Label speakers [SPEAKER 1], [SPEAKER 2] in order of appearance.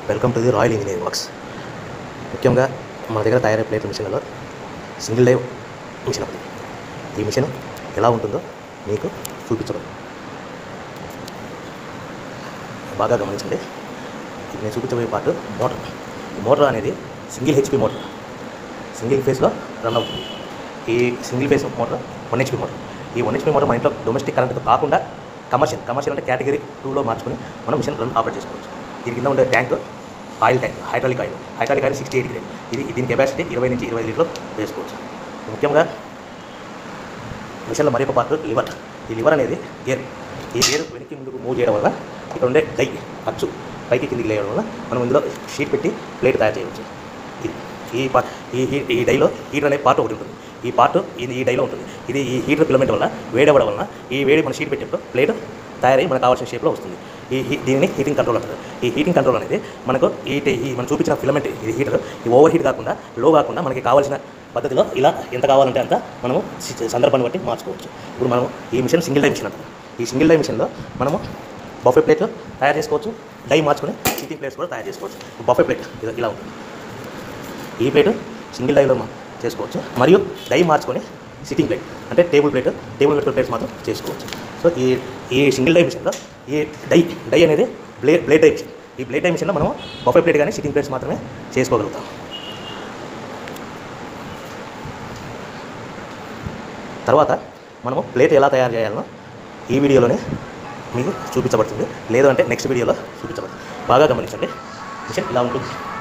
[SPEAKER 1] welcome to the royal engineering works ముఖ్యంగా మన దగ్గర తయారయ్యే ప్లేట్ మిషన్లలో సింగిల్ డైవ్ మిషన్ ఒకటి ఈ మిషన్ ఎలా ఉంటుందో మీకు చూపించబడు బాగా గమనించండి ఇది నేను చూపించబోయే పార్ట్ మోటార్ ఈ మోటార్ అనేది సింగిల్ హెచ్పి మోటార్ సింగిల్ ఫేస్లో రన్ అవుతుంది ఈ single phase motor one HP motor ఈ వన్ హెచ్పి మోటార్ మన ఇంట్లో డొమెస్టిక్ కరెంట్తో కాకుండా కమర్షియల్ కమర్షియల్ అంటే కేటగిరీ టూలో మార్చుకొని మనం మిషన్ రన్ ఆపరేట్ చేసుకోవచ్చు దీని కింద ఉండే tank oil tank hydraulic oil hydraulic oil sixty eight grade ఇది దీని కెపాసిటీ ఇరవై నుంచి ఇరవై లీటర్లు వేసుకోవచ్చు ముఖ్యంగా మిషన్లో మరి ఒక పార్ట్ లివర్ ఈ లివర్ అనేది గేర్ ఈ గేర్ వెనక్కి ముందుకు మూవ్ చేయడం వల్ల ఇక్కడ ఉండే డై అచ్చు పైకి కిందికి లేయడం వల్ల మనం ఇందులో షీట్ పెట్టి ప్లేట్ తయారు చేయవచ్చు ఇది ఈ పార్ట్ ఈ ఈ- ఈ డైలో హీటర్ అనే పార్ట్ ఒకటి ఉంటుంది ఈ పార్ట్ ఇది ఈ డైలో ఉంటుంది ఇది ఈ హీటర్ ఫిలమెంట్ వల్ల వేడవడం వలన ఈ వేడి మన షీట్ పెట్టినప్పుడు ప్లేట్ తయారై మనకు కావాల్సిన షేప్లో వస్తుంది ఈ హీ- దీనిని హీటింగ్ కంట్రోల్ అంటారు ఈ హీటింగ్ కంట్రోల్ అనేది మనకు ఈ టే- ఈ మనం చూపించిన ఫిలమెంట్ ఇది హీటర్ ఈ ఓవర్ హీట్ కాకుండా లో కాకుండా మనకి కావాల్సిన పద్ధతిలో ఇలా ఎంత కావాలంటే అంత మనము సి- సందర్భాన్ని బట్టి మార్చుకోవచ్చు ఇప్పుడు మనం ఈ మిషన్ సింగిల్ డై మిషన్ అంటారు ఈ సింగిల్ డై మిషన్లో మనము బఫే ప్లేట్ తయారు చేసుకోవచ్చు డై మార్చుకొని సిట్టింగ్ ప్లేట్స్ కూడా తయారు చేసుకోవచ్చు బఫే ప్లేట్ ఇది ఇలా ఉంటుంది ఈ ప్లేట్ సింగిల్ డైలో మా- చేసుకోవచ్చు మరియు డై మార్చుకొని సిట్టింగ్ ప్లేట్ అంటే టేబుల్ ప్లేట్ టేబుల్ పెట్టుకునే ప్లేట్స్ మాత్రం చేసుకోవచ్చు సో ఈ ఈ సింగిల్ డై మిషన్లో ఈ డై డై అనేది బ్లే బ్లేడ్ డై మిషన్ ఈ బ్లేడ్ డై మిషన్లో మనం బఫే ప్లేట్ కానీ సిట్టింగ్ ప్లేట్స్ మాత్రమే చేసుకోగలుగుతాం తర్వాత మనము ప్లేట్ ఎలా తయారు చేయాలనో ఈ వీడియోలోనే మీకు చూపించబడుతుంది లేదు అంటే నెక్స్ట్ వీడియోలో చూపించబడుతుంది బాగా గమనించండి మిషన్ ఇలా ఉంటుంది